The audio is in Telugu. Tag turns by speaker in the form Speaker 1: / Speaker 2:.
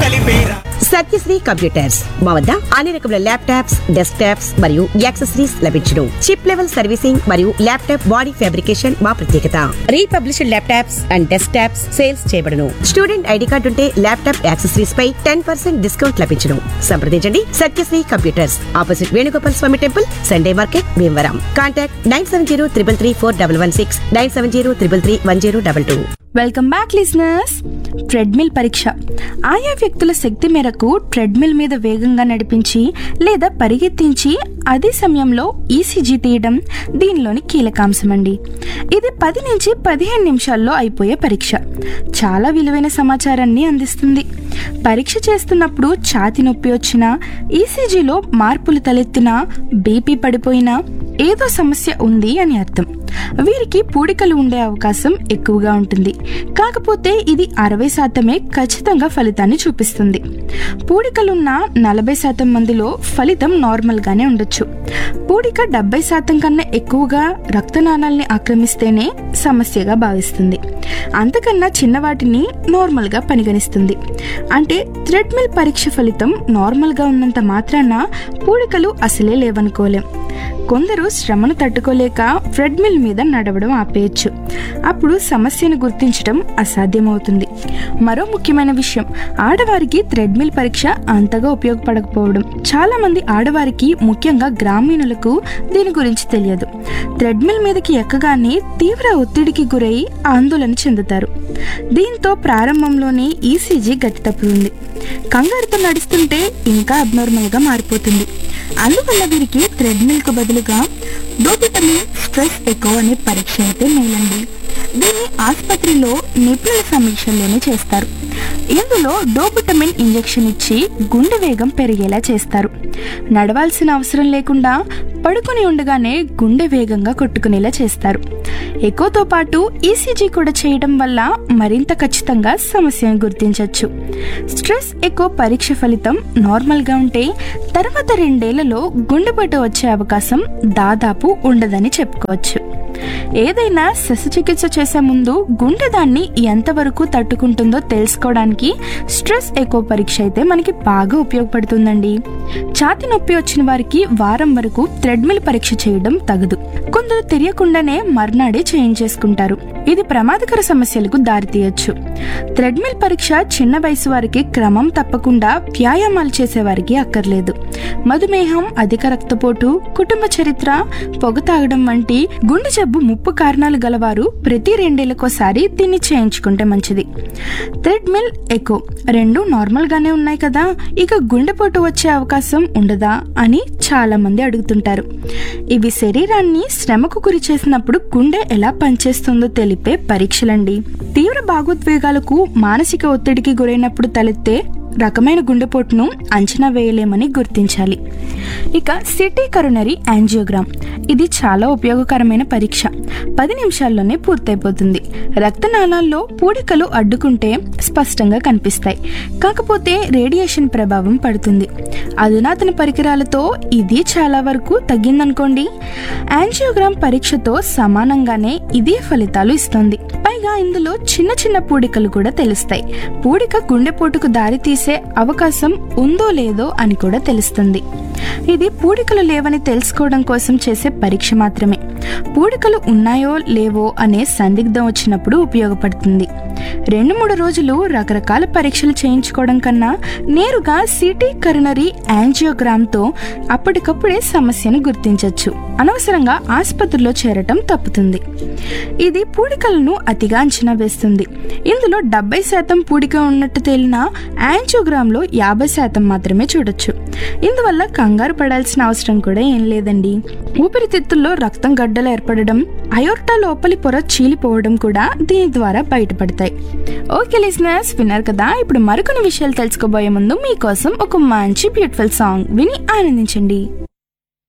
Speaker 1: కలిపేరా
Speaker 2: సత్యశ్రీ కంప్యూటర్స్ మా వద్ద అన్ని రకముల ల్యాప్టాప్స్ డెస్క్ టాప్స్ మరియు యాక్సెసరీస్ లభించును చిప్ లెవెల్ సర్వీసింగ్ మరియు ల్యాప్టాప్ బాడీ ఫ్యాబ్రికేషన్ మా ప్రత్యేకత refurbished laptops and desktops sales చేయబడును స్టూడెంట్ ఐడి కార్డు ఉంటే ల్యాప్టాప్ యాక్సెసరీస్ పై టెన్ పర్సెంట్ డిస్కౌంట్ లభించును సంప్రదించండి Satyasri computers opposite Venugopal Swamy temple Sunday market Bhimavaram contact nine seven zero triple three four double one six nine seven zero triple three one zero double two
Speaker 3: welcome back listeners treadmill పరీక్ష ఆయా వ్యక్తుల శక్తి మేరకు ట్రెడ్మిల్ మీద వేగంగా నడిపించి లేదా పరిగెత్తించి అదే సమయంలో ఈసీజీ తీయడం దీనిలోని కీలకాంశం అండి ఇది పది నుంచి పదిహేను నిమిషాల్లో అయిపోయే పరీక్ష చాలా విలువైన సమాచారాన్ని అందిస్తుంది పరీక్ష చేస్తున్నప్పుడు ఛాతి నొప్పి వచ్చినా ఈసీజీలో మార్పులు తలెత్తినా బీపీ పడిపోయినా ఏదో సమస్య ఉంది అని అర్థం వీరికి పూడికలు ఉండే అవకాశం ఎక్కువగా ఉంటుంది కాకపోతే ఇది అరవై శాతమే ఖచ్చితంగా ఫలితాన్ని చూపిస్తుంది పూడికలున్న నలభై శాతం మందిలో ఫలితం నార్మల్గానే ఉండొచ్చు పూడిక డెబ్బై శాతం కన్నా ఎక్కువగా రక్తనాళాల్ని ఆక్రమిస్తేనే సమస్యగా భావిస్తుంది అంతకన్నా చిన్నవాటిని నార్మల్గా పరిగణిస్తుంది అంటే థ్రెడ్మిల్ పరీక్ష ఫలితం నార్మల్గా ఉన్నంత మాత్రాన పూడికలు అసలే లేవనుకోలేం కొందరు శ్రమను తట్టుకోలేక ట్రెడ్మిల్ మీద నడవడం ఆపేయచ్చు అప్పుడు సమస్యను గుర్తించడం అసాధ్యమవుతుంది మరో ముఖ్యమైన విషయం ఆడవారికి థ్రెడ్మిల్ పరీక్ష అంతగా ఉపయోగపడకపోవడం చాలా మంది ఆడవారికి ముఖ్యంగా గ్రామీణులకు దీని గురించి తెలియదు థ్రెడ్మిల్ మీదకి ఎక్కగానే తీవ్ర ఒత్తిడికి గురై ఆందోళన చెందుతారు దీంతో ప్రారంభంలోనే ఈసీజీ గతి తప్పుతుంది కంగారుతో నడుస్తుంటే ఇంకా అబ్నార్మల్గా మారిపోతుంది అందువల్ల వీరికి థ్రెడ్మిల్ కు బదులుగా డోపిటమిన్ స్ట్రెస్ ఎకో అనే పరీక్ష అయితే మేలండి దీన్ని ఆసుపత్రిలో నిపుణుల సమీక్షల్లోనే చేస్తారు ఇందులో డోపిటమిన్ ఇంజెక్షన్ ఇచ్చి గుండె వేగం పెరిగేలా చేస్తారు నడవాల్సిన అవసరం లేకుండా పడుకుని ఉండగానే గుండె వేగంగా కొట్టుకునేలా చేస్తారు ఎకోతో పాటు ఈసీజీ కూడా చేయడం వల్ల మరింత ఖచ్చితంగా సమస్యను గుర్తించవచ్చు స్ట్రెస్ ఎకో పరీక్ష ఫలితం నార్మల్గా ఉంటే తర్వాత రెండేళ్లలో గుండెపోటు వచ్చే అవకాశం దాదాపు ఉండదని చెప్పుకోవచ్చు ఏదైనా శస్త్రచికిత్స చేసే ముందు గుండె దాన్ని ఎంతవరకు తట్టుకుంటుందో తెలుసుకోవడానికి స్ట్రెస్ ఎకో పరీక్ష అయితే మనకి బాగా ఉపయోగపడుతుందండి ఛాతి నొప్పి వచ్చిన వారికి వారం వరకు థ్రెడ్మిల్ పరీక్ష చేయడం తగదు కొందరు తెలియకుండానే మర్నాడే చేయించేసుకుంటారు ఇది ప్రమాదకర సమస్యలకు దారితీయచ్చు థ్రెడ్మిల్ పరీక్ష చిన్న వయసు వారికి క్రమం తప్పకుండా వ్యాయామాలు చేసే వారికి అక్కర్లేదు మధుమేహం అధిక రక్తపోటు కుటుంబ చరిత్ర పొగ తాగడం వంటి గుండె జబ్బు ముప్పు కారణాలు గలవారు ప్రతి రెండేళ్లకోసారి దీన్ని చేయించుకుంటే మంచిది థ్రెడ్మిల్ ఎకో రెండు నార్మల్ గానే ఉన్నాయి కదా ఇక గుండెపోటు వచ్చే అవకాశం ఉండదా అని చాలా మంది అడుగుతుంటారు ఇవి శరీరాన్ని శ్రమకు గురి చేసినప్పుడు గుండె ఎలా పనిచేస్తుందో తెలిపే పరీక్షలండి తీవ్ర భాగోద్వేగాలకు మానసిక ఒత్తిడికి గురైనప్పుడు తలెత్తే రకమైన గుండెపోటును అంచనా వేయలేమని గుర్తించాలి ఇక సిటీ కరోనరీ యాంజియోగ్రామ్ ఇది చాలా ఉపయోగకరమైన పరీక్ష పది నిమిషాల్లోనే పూర్తయిపోతుంది రక్తనాళాల్లో పూడికలు అడ్డుకుంటే స్పష్టంగా కనిపిస్తాయి కాకపోతే రేడియేషన్ ప్రభావం పడుతుంది అధునాతన పరికరాలతో ఇది చాలా వరకు తగ్గిందనుకోండి యాంజియోగ్రామ్ పరీక్షతో సమానంగానే ఇదే ఫలితాలు ఇస్తుంది పైగా ఇందులో చిన్న చిన్న పూడికలు కూడా తెలుస్తాయి పూడిక గుండెపోటుకు దారి తీసే అవకాశం ఉందో లేదో అని కూడా తెలుస్తుంది ఇది పూడికలు లేవని తెలుసుకోవడం కోసం చేసే పరీక్ష మాత్రమే పూడికలు ఉన్నాయో లేవో అనే సందిగ్ధం వచ్చినప్పుడు ఉపయోగపడుతుంది రెండు మూడు రోజులు రకరకాల పరీక్షలు చేయించుకోవడం కన్నా నేరుగా సిటీ కరోనరీ యాంజియోగ్రామ్తో అప్పటికప్పుడే సమస్యను గుర్తించవచ్చు అనవసరంగా ఆసుపత్రిలో చేరటం తప్పుతుంది ఇది పూడికలను అతిగా అంచనా వేస్తుంది ఇందులో డెబ్బై శాతం పూడిక ఉన్నట్టు తేలిన యాంజియోగ్రామ్లో యాభై శాతం మాత్రమే చూడొచ్చు ఇందువల్ల కంగారు పడాల్సిన అవసరం కూడా ఏం లేదండి ఊపిరితిత్తుల్లో రక్తం గడ్డలు ఏర్పడడం అయోర్టా లోపలి పొర చీలిపోవడం కూడా దీని ద్వారా బయటపడతాయి ఓకే లిసినర్స్ విన్నారు కదా ఇప్పుడు మరికొన్ని విషయాలు తెలుసుకోబోయే ముందు మీకోసం ఒక మంచి బ్యూటిఫుల్ సాంగ్ విని ఆనందించండి